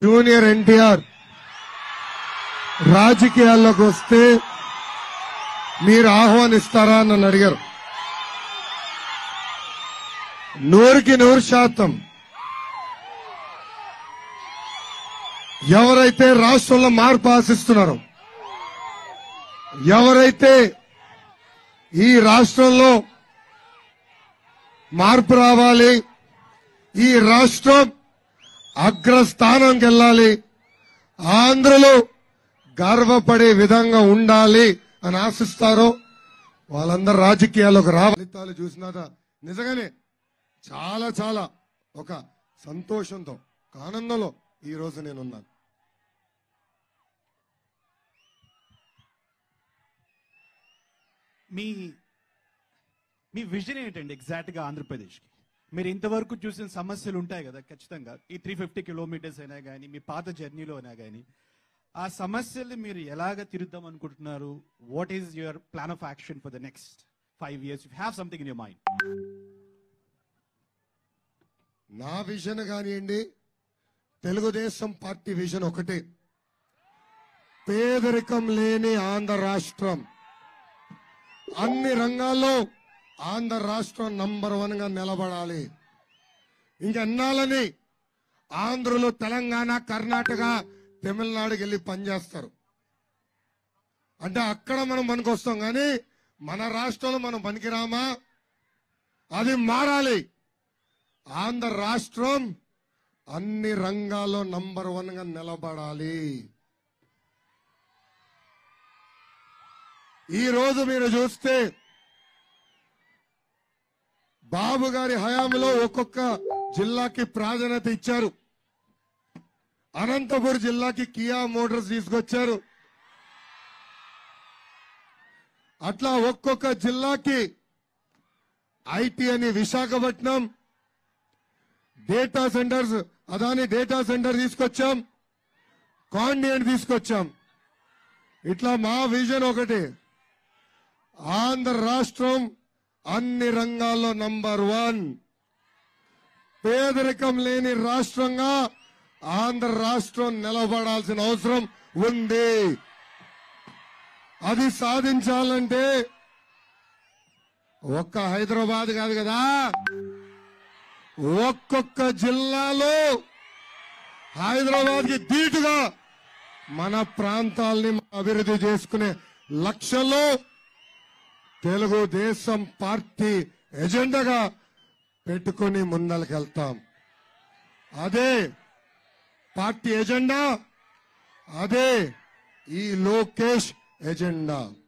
junior NTR రాజకీయాల్లోకి వస్తే మీరు ఆహ్వానిస్తారా అని నన్ను అడిగారు నూరుకి నూరు శాతం ఎవరైతే రాష్ట్రంలో మార్పు ఆశిస్తున్నారో ఎవరైతే ఈ రాష్ట్రంలో మార్పు రావాలి ఈ రాష్ట్రం అగ్రస్థానంకి వెళ్ళాలి ఆంధ్రలో గర్వపడే విధంగా ఉండాలి అని ఆశిస్తారో వాళ్ళందరూ రాజకీయాల్లోకి రా ఫలితాలు చూసినాక నిజంగానే చాలా చాలా ఒక సంతోషంతో ఒక ఆనందంలో ఈ రోజు నేనున్నాను మీ మీ విజన్ ఏంటండి ఎగ్జాక్ట్ గా ఆంధ్రప్రదేశ్కి మీరు ఇంతవరకు చూసిన సమస్యలు ఉంటాయి కదా ఖచ్చితంగా ఈ త్రీ ఫిఫ్టీ కిలోమీటర్స్ అయినా కానీ మీ పాత జర్నీలో అయినా కానీ ఆ సమస్యల్ని మీరు ఎలాగ తిరుద్దాం అనుకుంటున్నారు what is your plan of action for the next five years you have something in your mind నా విజన్ కానివ్వండి తెలుగుదేశం పార్టీ విజన్ ఒకటే పేదరికం లేని ఆంధ్ర రాష్ట్రం అన్ని రంగాల్లో ఆంధ్ర రాష్ట్రం నంబర్ వన్ గా నిలబడాలి ఇంకెన్నాళ్ళని ఆంధ్రలో తెలంగాణ కర్ణాటక తమిళనాడుకి వెళ్ళి పనిచేస్తారు అంటే అక్కడ మనం పనికొస్తాం కానీ మన రాష్ట్రంలో మనం పనికిరామా అది మారాలి ఆంధ్ర రాష్ట్రం అన్ని రంగాల్లో నంబర్ వన్ గా నిలబడాలి ఈ రోజు మీరు చూస్తే బాబు గారి హయాంలో ఒక్కొక్క జిల్లాకి ప్రాధాన్యత ఇచ్చారు అనంతపురం జిల్లాకి కియా మోటార్స్ తీసుకొచ్చారు అట్లా ఒక్కొక్క జిల్లాకి ఐటీ అని Visakhapatnam data centers Adani data center తీసుకొచ్చాం కాండియన్ తీసుకొచ్చాం ఇట్లా మా విజన్ ఒకటి ఆంధ్ర రాష్ట్రం అన్ని రంగాల్లో నంబర్ వన్ పేదరికం లేని రాష్ట్రంగా ఆంధ్ర రాష్ట్రం నిలబడాల్సిన అవసరం ఉంది అది సాధించాలంటే ఒక్క హైదరాబాద్ కాదు కదా ఒక్కొక్క జిల్లాలో హైదరాబాద్ కి ధీటుగా మన ప్రాంతాల్ని అభివృద్ధి చేసుకునే లక్ష్యంలో తెలుగుదేశం పార్టీ ఎజెండాగా పెట్టుకుని ముందలకెళ్తాం అదే పార్టీ ఎజెండా అదే ఈ లోకేష్ ఎజెండా